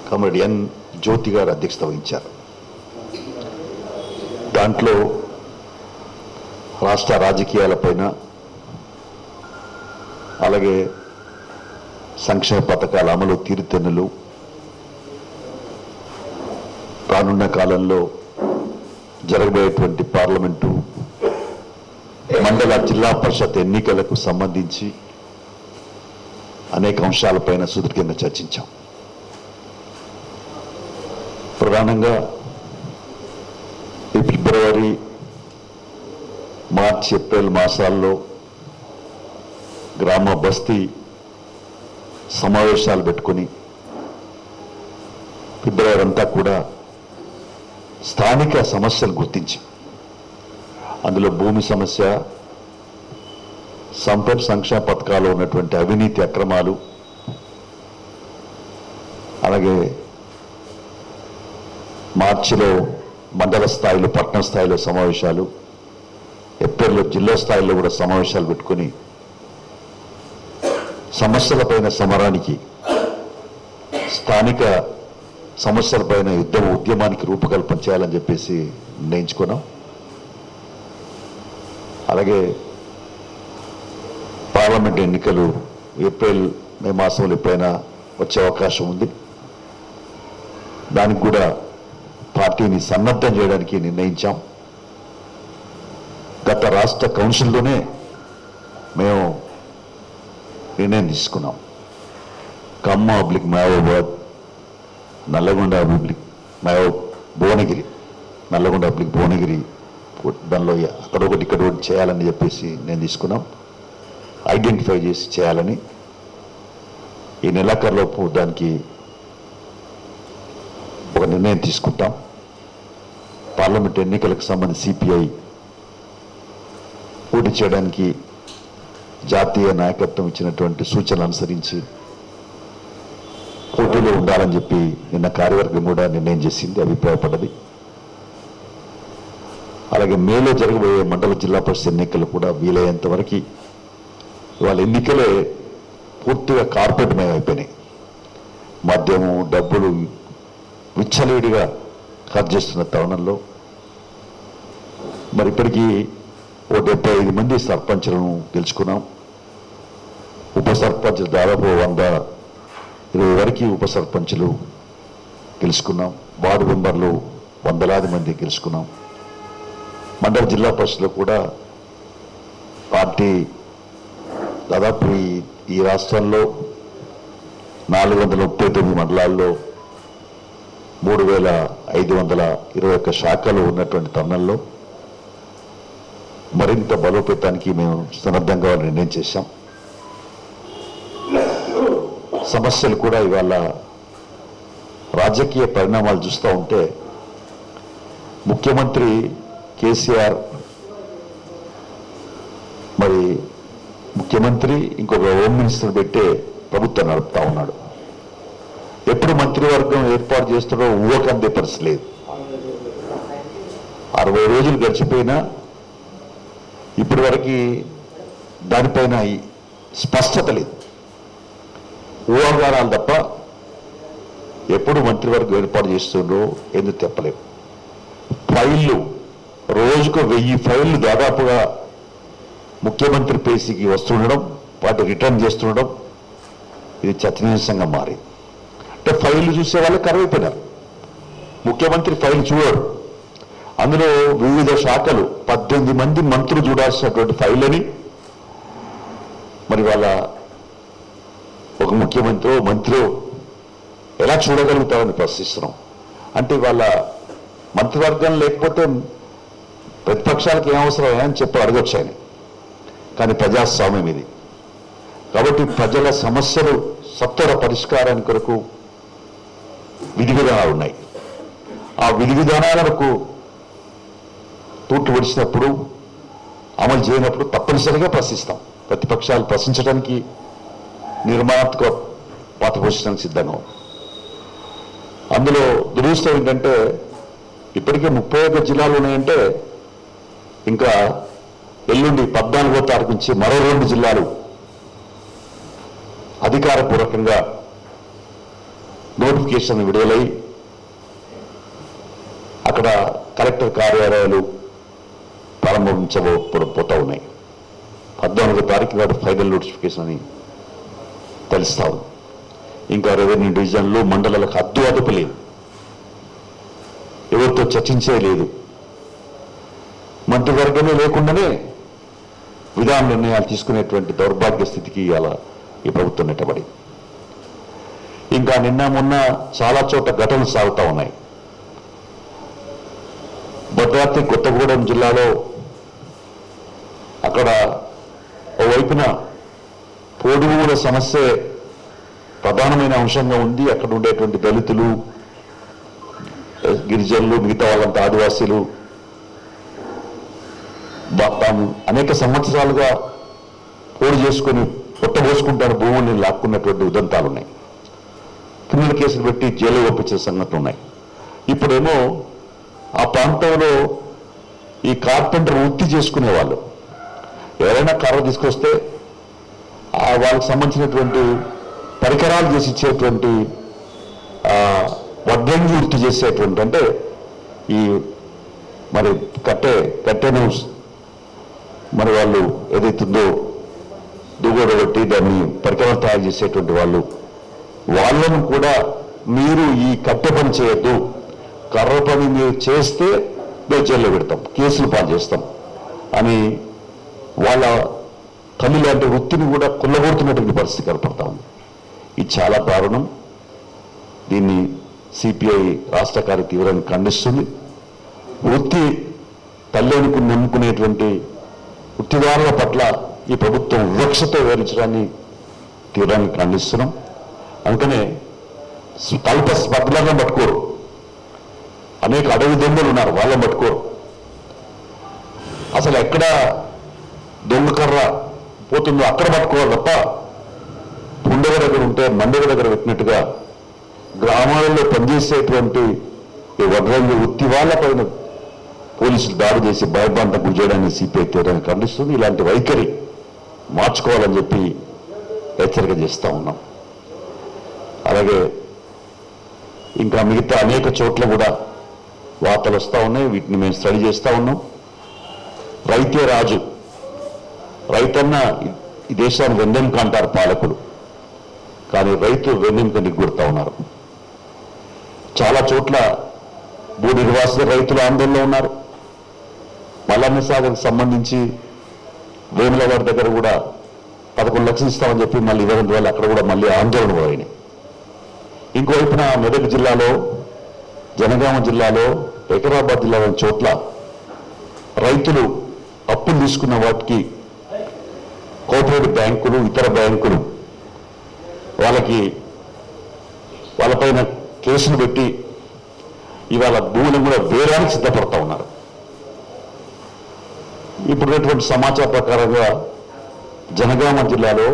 కమరెడ్డి ఎన్ జ్యోతి గారు అధ్యక్షత వహించారు దాంట్లో రాష్ట్ర రాజకీయాలపైన అలాగే సంక్షేమ పథకాల అమలు తీరుతెన్నులు రానున్న కాలంలో జరగబోయేటువంటి పార్లమెంటు మండల జిల్లా పరిషత్ ఎన్నికలకు సంబంధించి అనేక అంశాలపైన సుదీర్ఘంగా చర్చించాం ప్రధానంగా ఈ ఫిబ్రవరి మార్చి ఏప్రిల్ మాసాల్లో గ్రామ బస్తీ సమావేశాలు పెట్టుకొని ఫిబ్రవరి అంతా కూడా స్థానిక సమస్యలు గుర్తించి అందులో భూమి సమస్య సంపద సంక్షేమ పథకాలు ఉన్నటువంటి అవినీతి అక్రమాలు అలాగే మార్చిలో మండల స్థాయిలో పట్టణ స్థాయిలో సమావేశాలు ఏప్రిల్లో జిల్లా స్థాయిలో కూడా సమావేశాలు పెట్టుకొని సమస్యలపైన సమరానికి స్థానిక సమస్యలపైన యుద్ధం ఉద్యమానికి రూపకల్పన చేయాలని చెప్పేసి నిర్ణయించుకున్నాం అలాగే పార్లమెంట్ ఎన్నికలు ఏప్రిల్ మే మాసంలో ఎప్పుడైనా వచ్చే అవకాశం ఉంది దానికి కూడా పార్టీని సన్నద్ధం చేయడానికి నిర్ణయించాం గత రాష్ట్ర కౌన్సిల్లోనే మేము నిర్ణయం తీసుకున్నాం ఖమ్మ పబ్లిక్ మహబూబాద్ నల్లగొండ పబ్లిక్ మహబూ భువనగిరి నల్లగొండ పబ్లిక్ భువనగిరి దానిలో అక్కడ ఒకటి ఇక్కడ ఒకటి చేయాలని చెప్పేసి నేను తీసుకున్నాం ఐడెంటిఫై చేసి చేయాలని ఈ నెలాఖరులోపు దానికి ఒక నిర్ణయం తీసుకుంటాం పార్లమెంట్ ఎన్నికలకు సంబంధించి సిపిఐ పోటీ చేయడానికి జాతీయ నాయకత్వం ఇచ్చినటువంటి సూచనలు అనుసరించి పోటీలో ఉండాలని చెప్పి నిన్న కార్యవర్గం కూడా నిర్ణయం చేసింది అభిప్రాయపడ్డది అలాగే మేలో జరగబోయే మండల జిల్లా పరిషత్ ఎన్నికలు కూడా వీలైనంత వరకు ఇవాళ ఎన్నికలే పూర్తిగా కార్పొరేట్మయం అయిపోయినాయి మద్యము డబ్బులు విచ్చలవిడిగా ఖర్చు చేస్తున్న తరుణంలో మరి ఇప్పటికీ ఓ డెబ్బై ఐదు మంది సర్పంచ్లను గెలుచుకున్నాం ఉప సర్పంచ్ దాదాపు వంద ఇరవై వరకు ఉప సర్పంచ్లు గెలుచుకున్నాం వార్డు మెంబర్లు వందలాది మంది గెలుచుకున్నాం మండల జిల్లా పరిషత్లో కూడా పార్టీ దాదాపు ఈ ఈ రాష్ట్రంలో నాలుగు వందల ముప్పై తొమ్మిది మండలాల్లో మూడు వేల ఐదు వందల ఇరవై ఒక్క శాఖలు ఉన్నటువంటి తరుణంలో మరింత బలోపేతానికి మేము సన్నద్ధంగా నిర్ణయం చేశాం సమస్యలు కూడా ఇవాళ రాజకీయ పరిణామాలు చూస్తూ ఉంటే ముఖ్యమంత్రి కేసీఆర్ మరి ముఖ్యమంత్రి ఇంకొక హోమ్ మినిస్టర్ పెట్టే ప్రభుత్వం నడుపుతా ఉన్నాడు ఎప్పుడు మంత్రివర్గం ఏర్పాటు చేస్తాడో ఊహకందే పరిస్థితి లేదు అరవై రోజులు గడిచిపోయినా ఇప్పటి వరకు దానిపైన ఈ స్పష్టత లేదు ఊహాగానాలు తప్ప ఎప్పుడు మంత్రివర్గం ఏర్పాటు చేస్తుండ్రో ఎందుకు చెప్పలేము ఫైళ్ళు రోజుకు వెయ్యి ఫైళ్ళు దాదాపుగా ముఖ్యమంత్రి పేసీకి వస్తుండడం వాటి రిటర్న్ చేస్తుండడం ఇది చర్చనీయాంశంగా మారింది అంటే ఫైళ్ళు చూసే వాళ్ళు కరువైపోయినారు ముఖ్యమంత్రి ఫైల్ చూడరు అందులో వివిధ శాఖలు పద్దెనిమిది మంది మంత్రులు చూడాల్సినటువంటి ఫైల్ అని మరి వాళ్ళ ఒక ముఖ్యమంత్రి మంత్రి ఎలా చూడగలుగుతామని ప్రశ్నిస్తున్నాం అంటే వాళ్ళ మంత్రివర్గం లేకపోతే ప్రతిపక్షాలకు ఏం అవసరం అని చెప్పి అడగొచ్చు ఆయన కానీ ప్రజాస్వామ్యం ఇది కాబట్టి ప్రజల సమస్యలు సత్వర పరిష్కారానికి కొరకు విధి విధానాలు ఉన్నాయి ఆ విధి విధానాలకు తూట్లు పొడిచినప్పుడు అమలు చేయనప్పుడు తప్పనిసరిగా ప్రశ్నిస్తాం ప్రతిపక్షాలు ప్రశ్నించడానికి నిర్మాణాత్మక పాత్ర పోషించడానికి సిద్ధంగా ఉన్నాం. అందులో దురదృష్టం ఏంటంటే ఇప్పటికే ముప్పై ఒక్క జిల్లాలు ఉన్నాయంటే ఇంకా ఎల్లుండి పద్నాలుగో తారీఖు నుంచి మరో రెండు జిల్లాలు అధికారపూర్వకంగా నోటిఫికేషన్ విడుదలై అక్కడ కలెక్టర్ కార్యాలయాలు ప్రారంభించబోతా ఉన్నాయి పద్నాలుగో తారీఖు నాడు ఫైనల్ నోటిఫికేషన్ అని తెలుస్తా ఉంది ఇంకా రెవెన్యూ డివిజన్లు మండలాలకు అద్దు అదుపు లేదు ఎవరితో చర్చించే లేదు మంత్రివర్గమే లేకుండానే విధాన నిర్ణయాలు తీసుకునేటువంటి దౌర్భాగ్య స్థితికి ఇవాళ ఈ ప్రభుత్వం నెట్టబడి ఇంకా నిన్న మొన్న చాలా చోట్ల ఘటనలు సాగుతూ ఉన్నాయి భద్రాద్రి కొత్తగూడెం జిల్లాలో అక్కడ ఓవైపున పోడుగుల సమస్య ప్రధానమైన అంశంగా ఉంది అక్కడ ఉండేటువంటి దళితులు గిరిజనులు మిగతా వాళ్ళంతా ఆదివాసీలు బా- తాము అనేక సంవత్సరాలుగా పోడు చేసుకొని పొట్టబోసుకుంటారు భూముల్ని లాక్కున్నటువంటి ఉదంతాలు ఉన్నాయి క్రిమినల్ కేసులు పెట్టి జైలు పంపించిన సంగతులు ఉన్నాయి ఇప్పుడేమో ఆ ప్రాంతంలో ఈ కార్పెంటర్ వృత్తి చేసుకునే వాళ్ళు ఎవరైనా కర్ర తీసుకొస్తే ఆ వాళ్ళకి సంబంధించినటువంటి పరికరాలు చేసి ఇచ్చేటువంటి ఆ, వడ్రంగి వృత్తి చేసేటువంటి అంటే ఈ మరి కట్టె కట్టెను మరి వాళ్ళు ఏదైతుందో దుగోడబెట్టి దాన్ని పరికరాలు తయారు చేసేటువంటి వాళ్ళు వాళ్ళను కూడా మీరు ఈ కట్టె పని చేయొద్దు కర్ర పని మీరు చేస్తే మేము జైల్లో పెడతాం కేసులు పాలు చేస్తాం అని వాళ్ళ తల్లి లాంటి వృత్తిని కూడా కొల్లగొడుతున్నటువంటి పరిస్థితి కనపడతా ఉంది ఇది చాలా దారుణం దీన్ని సిపిఐ రాష్ట్ర కార్య తీవ్రంగా ఖండిస్తుంది వృత్తి తల్లి అనుకుని నమ్ముకునేటువంటి వృత్తిదారుల పట్ల ఈ ప్రభుత్వం వివక్షతో వివరించడాన్ని తీవ్రంగా ఖండిస్తున్నాం అందుకనే కల్ప స్పర్ధలను పట్టుకోరు అనేక అడవి దొంగలు ఉన్నారు వాళ్ళని పట్టుకోరు అసలు ఎక్కడ దొంగ కర్ర పోతుందో అక్కడ పట్టుకోవాలి తప్ప పుండగ దగ్గర ఉంటే మండగ దగ్గర పెట్టినట్టుగా గ్రామాలలో పనిచేసేటువంటి ఈ వడ్రంగి వృత్తి వాళ్ళపైన పోలీసులు దాడి చేసి భయభ్రాంతం గురి చేయడాన్ని సిపిఐ తీవ్రంగా ఖండిస్తుంది ఇలాంటి వైఖరి మార్చుకోవాలని చెప్పి హెచ్చరిక చేస్తూ ఉన్నాం అలాగే ఇంకా మిగతా అనేక చోట్ల కూడా వార్తలు వస్తూ ఉన్నాయి వీటిని మేము స్టడీ చేస్తూ ఉన్నాం రైతే రాజు రైతన్న ఈ- ఈ దేశాన్ని వెన్నెముక అంటారు పాలకులు కానీ రైతు వెన్నెముక నిగ్గొడతా ఉన్నారు చాలా చోట్ల భూ నిర్వాసిత రైతులు ఆందోళనలో ఉన్నారు మల్లన్న సాగర్కి సంబంధించి వేములవాడి దగ్గర కూడా పదకొండు లక్షలు ఇస్తామని చెప్పి మళ్ళీ ఇవ్వడం వల్ల అక్కడ కూడా మళ్ళీ ఆందోళన పోయినాయి ఇంకోవైపున మెదక్ జిల్లాలో జనగామ జిల్లాలో వికారాబాద్ జిల్లాలోని చోట్ల రైతులు అప్పులు తీసుకున్న వాటికి కోఆపరేటివ్ బ్యాంకులు ఇతర బ్యాంకులు వాళ్ళకి వాళ్ళపైన కేసులు పెట్టి ఇవాళ భూములను కూడా వేరానికి సిద్ధపడతా ఉన్నారు ఇప్పుడున్నటువంటి సమాచార ప్రకారంగా జనగామ జిల్లాలో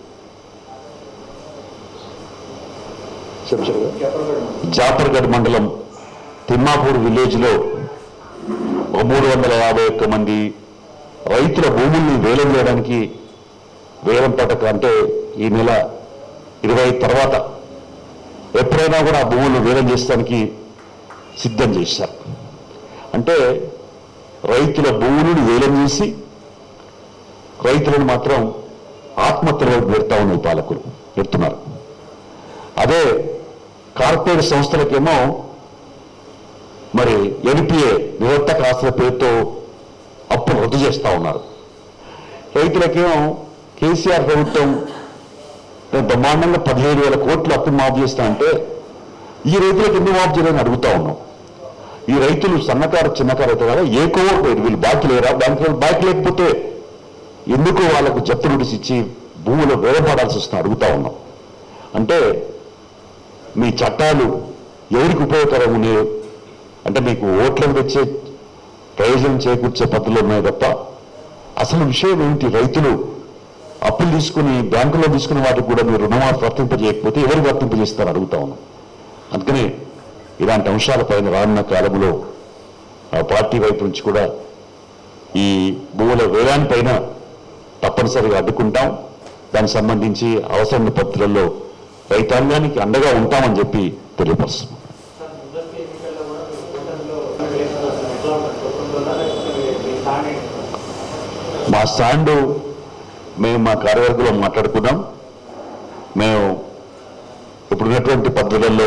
జాపర్గఢ్ మండలం తిమ్మాపూర్ విలేజ్లో ఒక మూడు వందల యాభై ఒక్క మంది రైతుల భూముల్ని వేలం వేయడానికి వేలం పథకం అంటే ఈ నెల ఇరవై తర్వాత ఎప్పుడైనా కూడా ఆ భూములు వేలం చేసడానికి సిద్ధం చేశారు అంటే రైతుల భూములను వేలం చేసి రైతులను మాత్రం ఆత్మహత్యల వైపు పెడతా ఉన్నాయి పాలకులు పెడుతున్నారు అదే కార్పొరేట్ సంస్థలకేమో మరి ఎన్పిఏ నిరర్థక ఆస్తుల పేరుతో అప్పులు రద్దు చేస్తా ఉన్నారు రైతులకేమో కేసీఆర్ ప్రభుత్వం నేను బ్రహ్మాండంగా పదిహేడు వేల కోట్లు అప్పు మాఫ్ చేస్తా అంటే ఈ రైతులకు ఎందుకు మాఫ్ చేయాలని అడుగుతా ఉన్నాం ఈ రైతులు సన్నకారు చిన్నకారు అయితే కదా ఏ కోవర్ వీళ్ళు బాకీ లేరా బ్యాంకు బాకీ లేకపోతే ఎందుకు వాళ్ళకు జప్తు నోటీస్ ఇచ్చి భూములు వేలపడాల్సి వస్తుంది అడుగుతా ఉన్నాం అంటే మీ చట్టాలు ఎవరికి ఉపయోగకరం ఉన్నాయి అంటే మీకు ఓట్లకు తెచ్చే ప్రయోజనం చేకూర్చే పద్ధతులు ఉన్నాయి తప్ప అసలు విషయం ఏంటి రైతులు అప్పులు తీసుకుని బ్యాంకులో తీసుకున్న వాటికి కూడా మీరు రుణమాఫీ వర్తింపజేయకపోతే ఎవరు వర్తింపజేస్తారు అడుగుతా ఉన్నాం అందుకనే ఇలాంటి అంశాలపైన రానున్న కాలంలో ఆ పార్టీ వైపు నుంచి కూడా ఈ భూముల వేలాని పైన తప్పనిసరిగా అడ్డుకుంటాం దానికి సంబంధించి అవసరమైన పత్రాల్లో రైతాంగానికి అండగా ఉంటామని చెప్పి తెలియపరుస్తున్నాం సార్ ముందస్తు ఎన్నికల్లో కూడా మీరు కూటమిలో వేసుకోవాల్సిన ఎట్లా ఉంటుంది కుటుంబంలో లేకపోతే మీ- మీ స్థానం ఏంటి? మా స్టాండు మేము మా కార్యవర్గంలో మాట్లాడుకున్నాం మేము ఇప్పుడున్నటువంటి పద్ధతులలో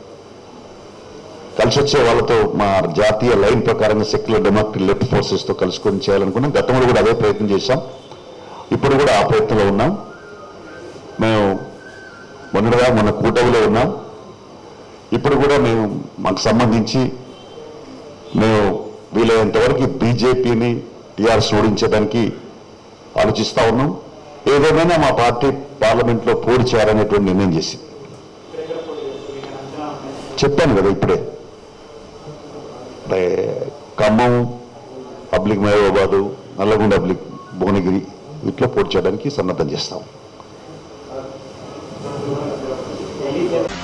కలిసి వచ్చే వాళ్ళతో మా జాతీయ లైన్ ప్రకారంగా సెక్యులర్ డెమోక్రటిక్ లెఫ్ట్ ఫోర్సెస్తో కలుసుకొని చేయాలనుకున్నాం గతంలో కూడా అదే ప్రయత్నం చేశాం ఇప్పుడు కూడా ఆ ప్రయత్నంలో ఉన్నాం మేము మొన్నటిగా మన కూటమిలో ఉన్నాం ఇప్పుడు కూడా మేము మాకు సంబంధించి మేము వీలైనంత వరకు బీజేపీని టీఆర్ఎస్ ఓడించడానికి ఆలోచిస్తా ఉన్నాం ఏదేమైనా మా పార్టీ పార్లమెంట్లో పోటీ చేయాలనేటువంటి నిర్ణయం చేసింది ఎక్కడెక్కడ పోటీ చేస్తారు? మీకు అంచనా ఉన్నాయి? చెప్పాను కదా ఇప్పుడే అంటే ఖమ్మం పబ్లిక్ మహబూబాబాదు నల్లగొండ పబ్లిక్ భువనగిరి వీటిలో పోటీ చేయడానికి సన్నద్ధం చేస్తాం ఢిల్లీ జన-